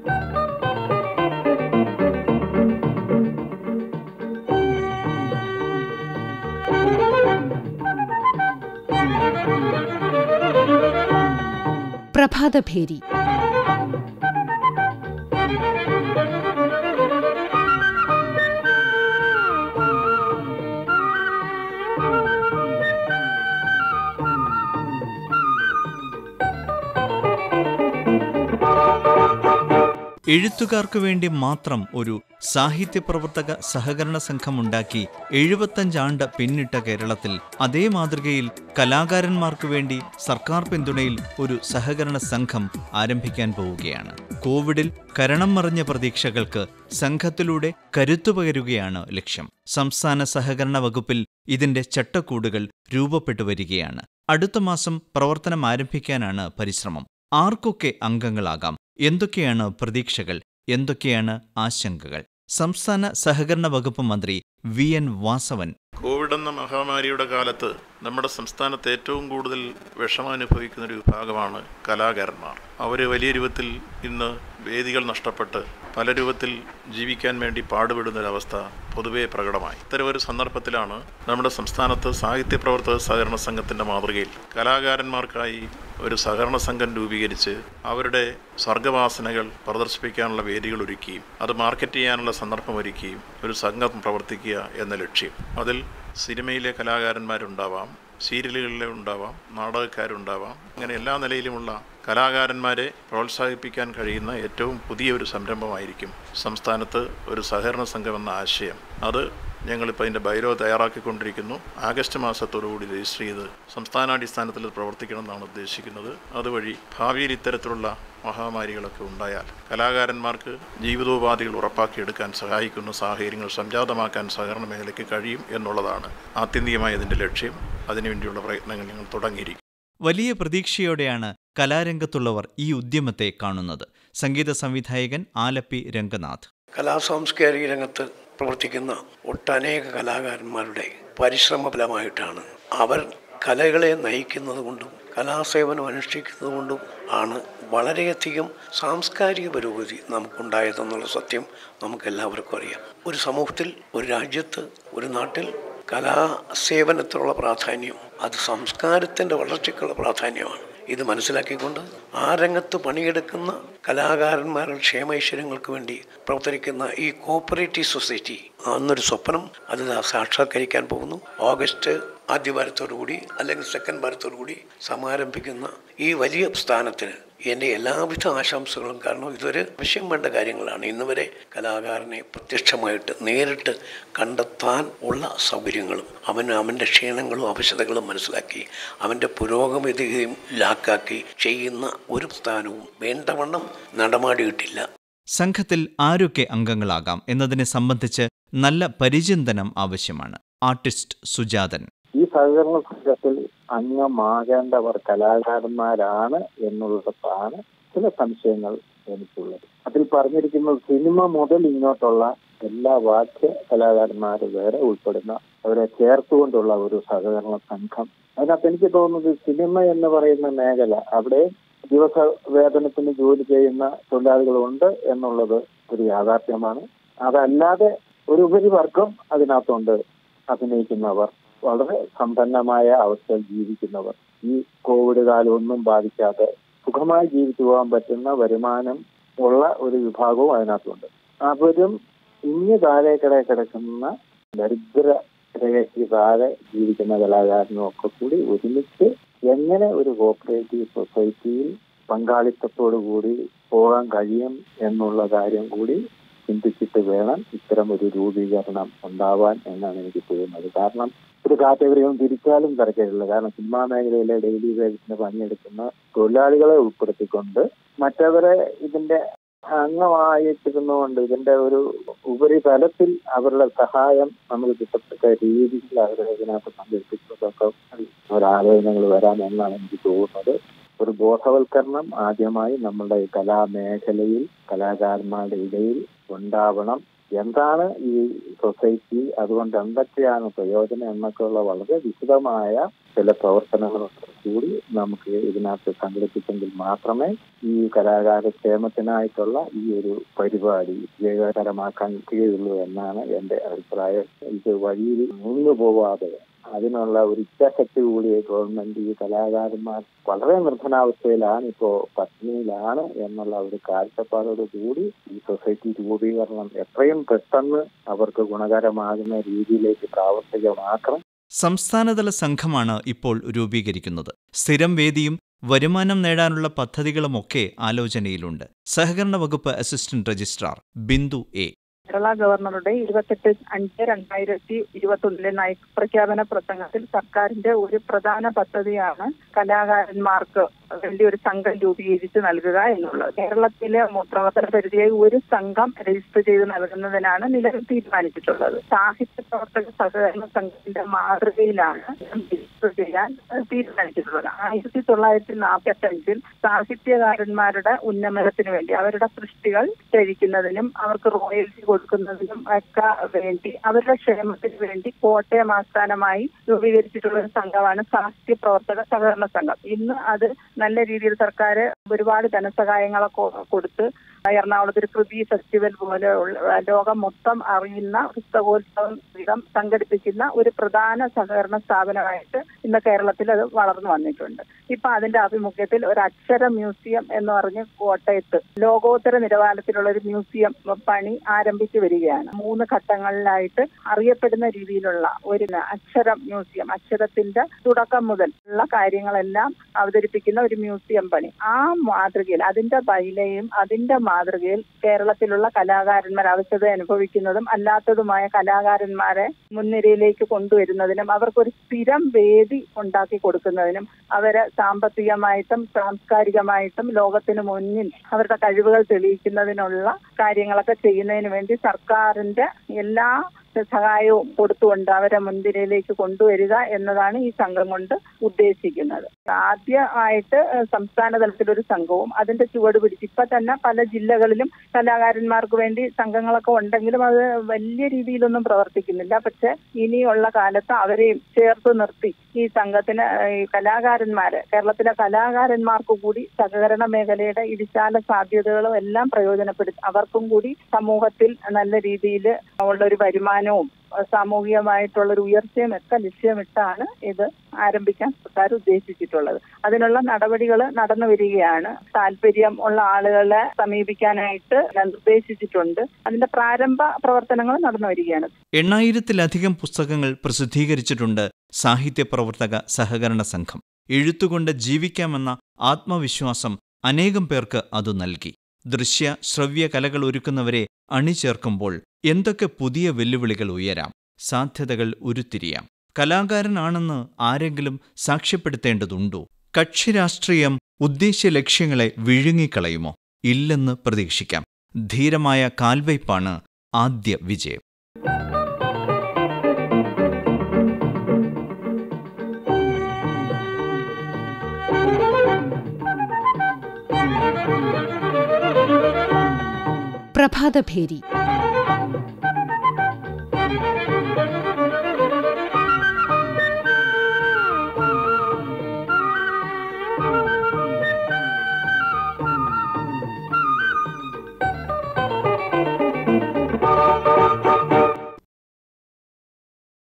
പ്രഭാതഭേരി എഴുത്തുകാർക്ക് വേണ്ടി മാത്രം ഒരു സാഹിത്യപ്രവർത്തക സഹകരണ സംഘം ഉണ്ടാക്കി എഴുപത്തഞ്ചാണ്ട് പിന്നിട്ട കേരളത്തിൽ അതേ മാതൃകയിൽ കലാകാരന്മാർക്ക് വേണ്ടി സർക്കാർ പിന്തുണയിൽ ഒരു സഹകരണ സംഘം ആരംഭിക്കാൻ പോവുകയാണ് കോവിഡിൽ കരണം മറിഞ്ഞ പ്രതീക്ഷകൾക്ക് സംഘത്തിലൂടെ കരുത്തുപകരുകയാണ് ലക്ഷ്യം സംസ്ഥാന സഹകരണ വകുപ്പിൽ ഇതിന്റെ ചട്ടക്കൂടുകൾ രൂപപ്പെട്ടു വരികയാണ് അടുത്ത മാസം പ്രവർത്തനം ആരംഭിക്കാനാണ് പരിശ്രമം ആർക്കൊക്കെ അംഗങ്ങളാകാം എന്തൊക്കെയാണ് പ്രതീക്ഷകൾ എന്തൊക്കെയാണ് ആശങ്കകൾ സംസ്ഥാന സഹകരണ വകുപ്പ് മന്ത്രി വി എൻ വാസവൻ കോവിഡ് എന്ന മഹാമാരിയുടെ കാലത്ത് നമ്മുടെ സംസ്ഥാനത്ത് ഏറ്റവും കൂടുതൽ വിഷമം അനുഭവിക്കുന്ന ഒരു വിഭാഗമാണ് കലാകാരന്മാർ അവർ വലിയ രൂപത്തിൽ ഇന്ന് വേദികൾ നഷ്ടപ്പെട്ട് പല രൂപത്തിൽ ജീവിക്കാൻ വേണ്ടി പാടുപെടുന്ന ഒരവസ്ഥ പൊതുവേ പ്രകടമായി ഇത്തരം ഒരു സന്ദർഭത്തിലാണ് നമ്മുടെ സംസ്ഥാനത്ത് സാഹിത്യ പ്രവർത്തക സഹകരണ സംഘത്തിൻ്റെ മാതൃകയിൽ കലാകാരന്മാർക്കായി ഒരു സഹകരണ സംഘം രൂപീകരിച്ച് അവരുടെ സർഗവാസനകൾ പ്രദർശിപ്പിക്കാനുള്ള വേദികൾ ഒരുക്കുകയും അത് മാർക്കറ്റ് ചെയ്യാനുള്ള സന്ദർഭം ഒരുക്കുകയും ഒരു സംഘം പ്രവർത്തിക്കുക എന്ന ലക്ഷ്യം അതിൽ സിനിമയിലെ കലാകാരന്മാരുണ്ടാവാം സീരിയലുകളിലെ ഉണ്ടാവാം നാടകക്കാരുണ്ടാവാം അങ്ങനെ എല്ലാ നിലയിലുമുള്ള കലാകാരന്മാരെ പ്രോത്സാഹിപ്പിക്കാൻ കഴിയുന്ന ഏറ്റവും പുതിയ ഒരു സംരംഭമായിരിക്കും സംസ്ഥാനത്ത് ഒരു സഹകരണ സംഘം എന്ന ആശയം അത് ഞങ്ങളിപ്പോൾ അതിൻ്റെ ബൈലോ തയ്യാറാക്കിക്കൊണ്ടിരിക്കുന്നു ആഗസ്റ്റ് മാസത്തോടുകൂടി രജിസ്റ്റർ ചെയ്ത് സംസ്ഥാനാടിസ്ഥാനത്തിൽ ഇത് പ്രവർത്തിക്കണമെന്നാണ് ഉദ്ദേശിക്കുന്നത് അതുവഴി ഭാവിയിൽ ഇത്തരത്തിലുള്ള മഹാമാരികളൊക്കെ ഉണ്ടായാൽ കലാകാരന്മാർക്ക് ജീവിതോപാധികൾ ഉറപ്പാക്കിയെടുക്കാൻ സഹായിക്കുന്ന സാഹചര്യങ്ങൾ സംജാതമാക്കാൻ സഹകരണ മേഖലയ്ക്ക് കഴിയും എന്നുള്ളതാണ് ആത്യന്തികമായ ഇതിൻ്റെ ലക്ഷ്യം അതിനുവേണ്ടിയുള്ള പ്രയത്നങ്ങൾ ഞങ്ങൾ തുടങ്ങിയിരിക്കും വലിയ പ്രതീക്ഷയോടെയാണ് കലാരംഗത്തുള്ളവർ ഈ ഉദ്യമത്തെ കാണുന്നത് സംഗീത സംവിധായകൻ ആലപ്പി രംഗനാഥ് കലാസാംസ്കാരിക രംഗത്ത് പ്രവർത്തിക്കുന്ന ഒട്ടനേക കലാകാരന്മാരുടെ പരിശ്രമ ഫലമായിട്ടാണ് അവർ കലകളെ നയിക്കുന്നത് കൊണ്ടും കലാസേവനം അനുഷ്ഠിക്കുന്നത് കൊണ്ടും ആണ് വളരെയധികം സാംസ്കാരിക പുരോഗതി നമുക്കുണ്ടായതെന്നുള്ള സത്യം നമുക്കെല്ലാവർക്കും അറിയാം ഒരു സമൂഹത്തിൽ ഒരു രാജ്യത്ത് ഒരു നാട്ടിൽ കലാസേവനത്തിനുള്ള പ്രാധാന്യം അത് സംസ്കാരത്തിൻ്റെ വളർച്ചയ്ക്കുള്ള പ്രാധാന്യമാണ് ഇത് മനസ്സിലാക്കിക്കൊണ്ട് ആ രംഗത്ത് പണിയെടുക്കുന്ന കലാകാരന്മാരുടെ ക്ഷേമൈശ്വര്യങ്ങൾക്ക് വേണ്ടി പ്രവർത്തിക്കുന്ന ഈ കോപ്പറേറ്റീവ് സൊസൈറ്റി അന്നൊരു സ്വപ്നം അത് സാക്ഷാത്കരിക്കാൻ പോകുന്നു ഓഗസ്റ്റ് ആദ്യ വാരത്തോടുകൂടി അല്ലെങ്കിൽ സെക്കൻഡ് വാരത്തോടുകൂടി സമാരംഭിക്കുന്ന ഈ വലിയ സ്ഥാനത്തിന് എൻ്റെ എല്ലാവിധ ആശംസകളും കാരണം ഇതൊരു വിഷയം വേണ്ട കാര്യങ്ങളാണ് ഇന്ന് വരെ കലാകാരനെ പ്രത്യക്ഷമായിട്ട് നേരിട്ട് കണ്ടെത്താൻ ഉള്ള സൗകര്യങ്ങളും അവന് അവൻ്റെ ക്ഷീണങ്ങളും അവശതകളും മനസ്സിലാക്കി അവൻ്റെ പുരോഗമതിയും ലാക്കാക്കി ചെയ്യുന്ന ഒരു സ്ഥാനവും വേണ്ടവണ്ണം നടമാടിയിട്ടില്ല സംഘത്തിൽ ആരൊക്കെ അംഗങ്ങളാകാം എന്നതിനെ സംബന്ധിച്ച് നല്ല പരിചിന്തനം ആവശ്യമാണ് ആർട്ടിസ്റ്റ് സുജാതൻ ഈ സഹകരണ സംഘത്തിൽ അംഗമാകേണ്ടവർ കലാകാരന്മാരാണ് എന്നുള്ളിടത്താണ് ചില സംശയങ്ങൾ എനിക്കുള്ളത് അതിൽ പറഞ്ഞിരിക്കുന്നത് സിനിമ മുതൽ ഇങ്ങോട്ടുള്ള എല്ലാ വാദ്യ കലാകാരന്മാർ വേറെ ഉൾപ്പെടുന്ന അവരെ ചേർത്തുകൊണ്ടുള്ള ഒരു സഹകരണ സംഘം അതിനകത്ത് എനിക്ക് തോന്നുന്നത് സിനിമ എന്ന് പറയുന്ന മേഖല അവിടെ ദിവസ വേതനത്തിന് ജോലി ചെയ്യുന്ന തൊഴിലാളികളുണ്ട് എന്നുള്ളത് ഒരു യാഥാർത്ഥ്യമാണ് അതല്ലാതെ ഒരു ഉപരിവർഗം അതിനകത്തുണ്ട് അഭിനയിക്കുന്നവർ വളരെ സമ്പന്നമായ അവസ്ഥയിൽ ജീവിക്കുന്നവർ ഈ കോവിഡ് കാലം ഒന്നും ബാധിക്കാതെ സുഖമായി ജീവിച്ചു പോകാൻ പറ്റുന്ന വരുമാനം ഉള്ള ഒരു വിഭാഗവും അതിനകത്തുണ്ട് അവരും ഇങ്ങ് താഴേക്കടെ കിടക്കുന്ന ദരിദ്ര രേഖയ്ക്ക് താഴെ ജീവിക്കുന്ന കലാകാരനും ഒക്കെ കൂടി ഒരുമിച്ച് എങ്ങനെ ഒരു കോപ്പറേറ്റീവ് സൊസൈറ്റിയിൽ പങ്കാളിത്തത്തോടു കൂടി പോകാൻ കഴിയും എന്നുള്ള കാര്യം കൂടി ചിന്തിച്ചിട്ട് വേണം ഇത്തരം ഒരു രൂപീകരണം ഉണ്ടാവാൻ എന്നാണ് എനിക്ക് തോന്നുന്നത് കാരണം ഒരു കാറ്റഗറിയും തിരിച്ചാലും തിരക്കില്ല കാരണം സിനിമാ മേഖലയിലെ ഡെയിലി വേജസിന് പണിയെടുക്കുന്ന തൊഴിലാളികളെ ഉൾപ്പെടുത്തിക്കൊണ്ട് മറ്റവരെ ഇതിന്റെ അംഗമായിട്ടിരുന്നുകൊണ്ട് ഇതിന്റെ ഒരു ഉപരിതലത്തിൽ അവരുടെ സഹായം നമുക്ക് കിട്ടത്തക്ക രീതിയിൽ അവരെ ഇതിനകത്ത് പങ്കെടുപ്പിക്കുന്നതൊക്കെ ഒരാലോചനകൾ വരാമെന്നാണ് എനിക്ക് തോന്നുന്നത് ഒരു ബോധവൽക്കരണം ആദ്യമായി നമ്മുടെ കലാമേഖലയിൽ കലാകാരന്മാരുടെ ഇടയിൽ ഉണ്ടാവണം എന്താണ് ഈ സൊസൈറ്റി അതുകൊണ്ട് എന്തൊക്കെയാണ് പ്രയോജനം എന്നൊക്കെയുള്ള വളരെ വിശദമായ ചില പ്രവർത്തനങ്ങൾ കൂടി നമുക്ക് ഇതിനകത്ത് സംഘടിപ്പിച്ചെങ്കിൽ മാത്രമേ ഈ കലാകാര ക്ഷേമത്തിനായിട്ടുള്ള ഈ ഒരു പരിപാടി വിജയകരമാക്കാൻ കഴിയുള്ളൂ എന്നാണ് എന്റെ അഭിപ്രായം ഇത് വഴിയിൽ മുന്നു പോവാതെ അതിനുള്ള ഒരു ഇച്ഛാശക്തി കൂടി ഗവൺമെന്റ് ഈ കലാകാരന്മാർ വളരെ നിർധനാവസ്ഥയിലാണ് ഇപ്പോ പത്നിയിലാണ് എന്നുള്ള ഒരു കാഴ്ചപ്പാടോട് കൂടി ഈ സൊസൈറ്റി രൂപീകരണം എത്രയും പെട്ടെന്ന് അവർക്ക് ഗുണകരമാകുന്ന രീതിയിലേക്ക് പ്രാവർത്തികമാക്കണം സംസ്ഥാനതല സംഘമാണ് ഇപ്പോൾ രൂപീകരിക്കുന്നത് സ്ഥിരം വേദിയും വരുമാനം നേടാനുള്ള പദ്ധതികളുമൊക്കെ ആലോചനയിലുണ്ട് സഹകരണ വകുപ്പ് assistant registrar Bindu A Kerala ഗവർണറുടെ ഇരുപത്തെട്ട് അഞ്ച് രണ്ടായിരത്തി ഇരുപത്തൊന്നിലെ നയപ്രഖ്യാപന പ്രസംഗത്തിൽ സർക്കാരിന്റെ ഒരു പ്രധാന പദ്ധതിയാണ് കലാകാരന്മാർക്ക് വേണ്ടി ഒരു സംഘം രൂപീകരിച്ച് നൽകുക എന്നുള്ളത് കേരളത്തിലെ പ്രവർത്തന പരിധിയായി ഒരു സംഘം രജിസ്റ്റർ ചെയ്ത് നൽകുന്നതിനാണ് നിലവിൽ തീരുമാനിച്ചിട്ടുള്ളത് സാഹിത്യ പ്രവർത്തക സഹകരണ സംഘത്തിന്റെ മാതൃകയിലാണ് രജിസ്റ്റർ ചെയ്യാൻ തീരുമാനിച്ചിട്ടുള്ളത് ആയിരത്തി തൊള്ളായിരത്തി നാൽപ്പത്തി അഞ്ചിൽ സാഹിത്യകാരന്മാരുടെ ഉന്നമനത്തിന് വേണ്ടി അവരുടെ സൃഷ്ടികൾ ക്ഷയിക്കുന്നതിനും അവർക്ക് റോയൽറ്റി കൊടുക്കുന്നതിനും ഒക്കെ വേണ്ടി അവരുടെ ക്ഷേമത്തിന് വേണ്ടി കോട്ടയം ആസ്ഥാനമായി രൂപീകരിച്ചിട്ടുള്ള ഒരു സംഘമാണ് സാഹിത്യ പ്രവർത്തക സഹകരണ സംഘം ഇന്ന് അത് നല്ല രീതിയിൽ സർക്കാർ ഒരുപാട് ധനസഹായങ്ങളൊക്കെ കൊടുത്ത് എറണാകുളത്ത് ഒരു കൃതി ഫെസ്റ്റിവൽ പോലെ ലോകം മൊത്തം അറിയുന്ന പുസ്തകോത്സവം വിധം സംഘടിപ്പിക്കുന്ന ഒരു പ്രധാന സഹകരണ സ്ഥാപനമായിട്ട് ഇന്ന് കേരളത്തിൽ അത് വളർന്നു വന്നിട്ടുണ്ട് ഇപ്പൊ അതിന്റെ ആഭിമുഖ്യത്തിൽ ഒരു അക്ഷര മ്യൂസിയം എന്ന് പറഞ്ഞ് കോട്ടയത്ത് ലോകോത്തര നിലവാരത്തിലുള്ള ഒരു മ്യൂസിയം പണി ആരംഭിച്ചു വരികയാണ് മൂന്ന് ഘട്ടങ്ങളിലായിട്ട് അറിയപ്പെടുന്ന രീതിയിലുള്ള ഒരു അക്ഷരം മ്യൂസിയം അക്ഷരത്തിന്റെ തുടക്കം മുതൽ ഉള്ള കാര്യങ്ങളെല്ലാം അവതരിപ്പിക്കുന്ന ഒരു മ്യൂസിയം പണി ആ മാതൃകയിൽ അതിന്റെ ബൈലയും അതിന്റെ മാതൃകയിൽ കേരളത്തിലുള്ള കലാകാരന്മാർ ആവശ്യത അനുഭവിക്കുന്നതും അല്ലാത്തതുമായ കലാകാരന്മാരെ മുൻനിരയിലേക്ക് കൊണ്ടുവരുന്നതിനും അവർക്കൊരു സ്ഥിരം വേദി ഉണ്ടാക്കി കൊടുക്കുന്നതിനും അവരെ സാമ്പത്തികമായിട്ടും സാംസ്കാരികമായിട്ടും ലോകത്തിന് മുന്നിൽ അവരുടെ കഴിവുകൾ തെളിയിക്കുന്നതിനുള്ള കാര്യങ്ങളൊക്കെ ചെയ്യുന്നതിന് വേണ്ടി സർക്കാരിന്റെ എല്ലാ സഹായവും കൊടുത്തുകൊണ്ട് അവരെ മുൻനിരയിലേക്ക് കൊണ്ടുവരിക എന്നതാണ് ഈ സംഘം കൊണ്ട് ഉദ്ദേശിക്കുന്നത് ആദ്യമായിട്ട് സംസ്ഥാന തലത്തിലൊരു സംഘവും അതിന്റെ ചുവട് പിടിച്ച് ഇപ്പൊ തന്നെ പല ജില്ലകളിലും കലാകാരന്മാർക്ക് വേണ്ടി സംഘങ്ങളൊക്കെ ഉണ്ടെങ്കിലും അത് വലിയ രീതിയിലൊന്നും പ്രവർത്തിക്കുന്നില്ല പക്ഷെ ഇനിയുള്ള കാലത്ത് അവരെയും ചേർത്ത് നിർത്തി ഈ സംഘത്തിന് ഈ കലാകാരന്മാര് കേരളത്തിലെ കലാകാരന്മാർക്ക് കൂടി സഹകരണ മേഖലയുടെ ഇടിശാല സാധ്യതകളും എല്ലാം പ്രയോജനപ്പെടുത്തി അവർക്കും കൂടി സമൂഹത്തിൽ നല്ല രീതിയിൽ ഉള്ള ഒരു വരുമാനവും സാമൂഹികമായിട്ടുള്ള ഒരു ഉയർച്ചയും ഒക്കെ ലക്ഷ്യമിട്ടാണ് ഇത് ആരംഭിക്കാൻ സർക്കാർ ഉദ്ദേശിച്ചിട്ടുള്ളത് അതിനുള്ള നടപടികൾ നടന്നു വരികയാണ് താല്പര്യം ഉള്ള ആളുകളെ സമീപിക്കാനായിട്ട് നിർദ്ദേശിച്ചിട്ടുണ്ട് അതിന്റെ പ്രാരംഭ പ്രവർത്തനങ്ങൾ നടന്നു വരികയാണ് എണ്ണായിരത്തിലധികം പുസ്തകങ്ങൾ പ്രസിദ്ധീകരിച്ചിട്ടുണ്ട് സാഹിത്യ പ്രവർത്തക സഹകരണ സംഘം എഴുത്തുകൊണ്ട് ജീവിക്കാമെന്ന ആത്മവിശ്വാസം അനേകം പേർക്ക് അത് നൽകി ദൃശ്യ ശ്രവ്യ കലകൾ ഒരുക്കുന്നവരെ അണിചേർക്കുമ്പോൾ എന്തൊക്കെ പുതിയ വെല്ലുവിളികൾ ഉയരാം സാധ്യതകൾ ഉരുത്തിരിയാം കലാകാരനാണെന്ന് ആരെങ്കിലും സാക്ഷ്യപ്പെടുത്തേണ്ടതുണ്ടോ കക്ഷിരാഷ്ട്രീയം ഉദ്ദേശ്യ ലക്ഷ്യങ്ങളെ വിഴുങ്ങിക്കളയുമോ ഇല്ലെന്ന് പ്രതീക്ഷിക്കാം ധീരമായ കാൽവയ്പാണ് ആദ്യ വിജയം പ്രഭാതഭേരി